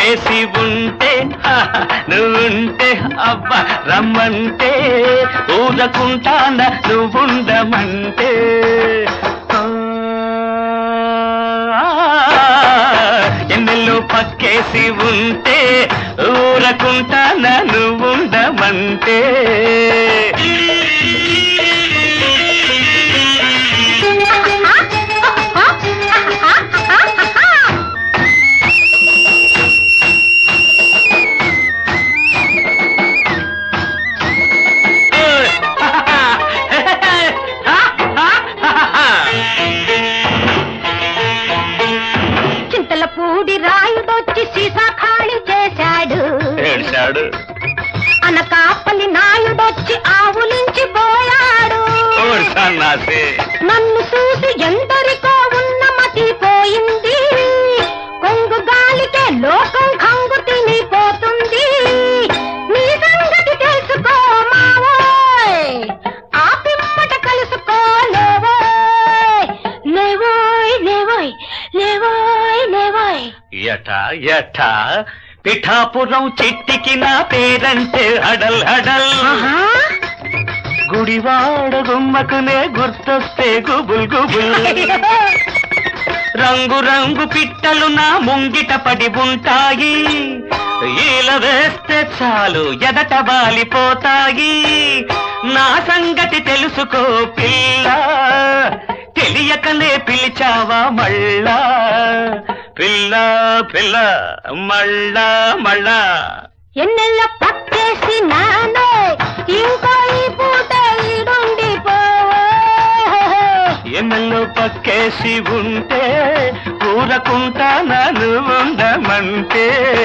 పక్కేసి ఉంటే హహ, నువ్వుంటే అబ్బా రమ్మంటే ఊరకుంటాన నువ్వుండమంటే ఆ, ఎన్నెల్లో పక్కేసి ఉంటే ఊరకుంటాన నువ్వుండమంటే చింతల పూడి రాయుడొచ్చి సీసా ఖాళీ చేశాడు ఏడ్చాడు అనకాపల్లి నాయుడొచ్చి ఆవులించి పోయాడు ఓ సన్నాసి నన్ను చూసి ఎందరికో ఉన్న మతి పోయింది కొంగు గాలికే లోకం కంగు తినిపోతుంది నీ సంగతి తెలుసుకో మావోయ్ ఆ పిమ్మట కలుసుకో లేవోయ్ లేవోయ్ లేవోయ్ లేవోయ్ లేవోయ్ ఎట ఎట పిఠాపురం చిట్టికి నా పేరంటే హడల్ హడల్ ఆహా గుడివాడ గుమ్మకునే గుర్తొస్తే గుబుల్ గుబుల్ రంగు రంగు పిట్టలు నా ముంగిట పడి ఉంటాయి ఈల వేస్తే చాలు ఎదట బాలిపోతాయి నా సంగతి తెలుసుకో పిల్ల తెలియకనే పిలిచావా మళ్ళా పిల్ల పిల్ల మళ్ళా మళ్ళా ఎన్నెల్ల పక్కేసి నానే ఇంకో ఈ పూట ఈడుండి ఎన్నెల్లో పక్కేసి ఉంటే ఊరకుంటా నన్ను ఉండమంటే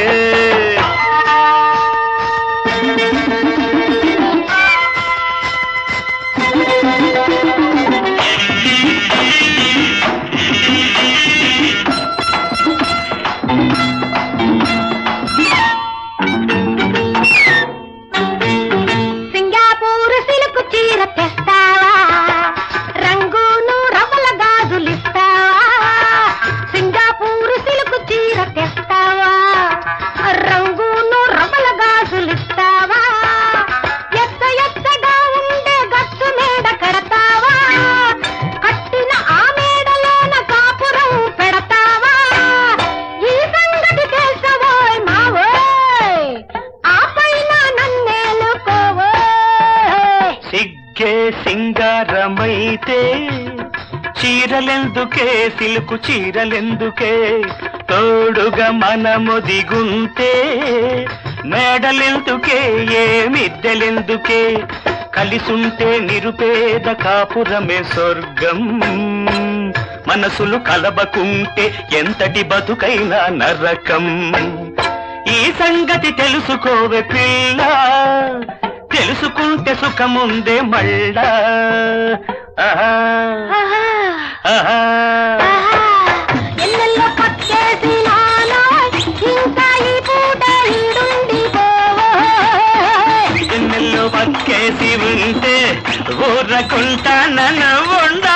సింగాపూర్ సిలుకు చీర తెస్తావా రంగును రవ్వల గాజులిస్తావా సింగాపూర్ సిలుకు చీర తెస్తావా రంగును రవ్వల గాజులిస్తావా ఎత్త ఎత్తగా ఉండే గచ్చు మేడ కడతావా కట్టిన ఆ మేడలోన కాపురం పెడతావా ఈ సంగతి తెలుసవోయ్ మావోయ్ ఆ పైన నన్నేలుకోవోయ్ సిగ్గే సింగారమైతే చీరలెందుకే సిలుకు చీరలెందుకే తోడుగా మనము దిగుంటే మేడలెందుకే ఏ మిద్దెలెందుకే కలిసుంటే నిరుపేద కాపురమే స్వర్గం మనసులు కలబకుంటే ఎంతటి బతుకైనా నరకం ఈ సంగతి తెలుసుకోవే పిల్ల తెలుసుకుంటే సుఖముందే మళ్ళా ఆహా, ఆహా, ఆహా. ఆహా. ఎన్నెల్లో పక్కేసి నానాయ్, ఇంకా ఈ పూట ఈడుండి పోవోయ్. ఎన్నెల్లో పక్కేసి ఉంటే ఊరకుంటా నన్ను ఉండా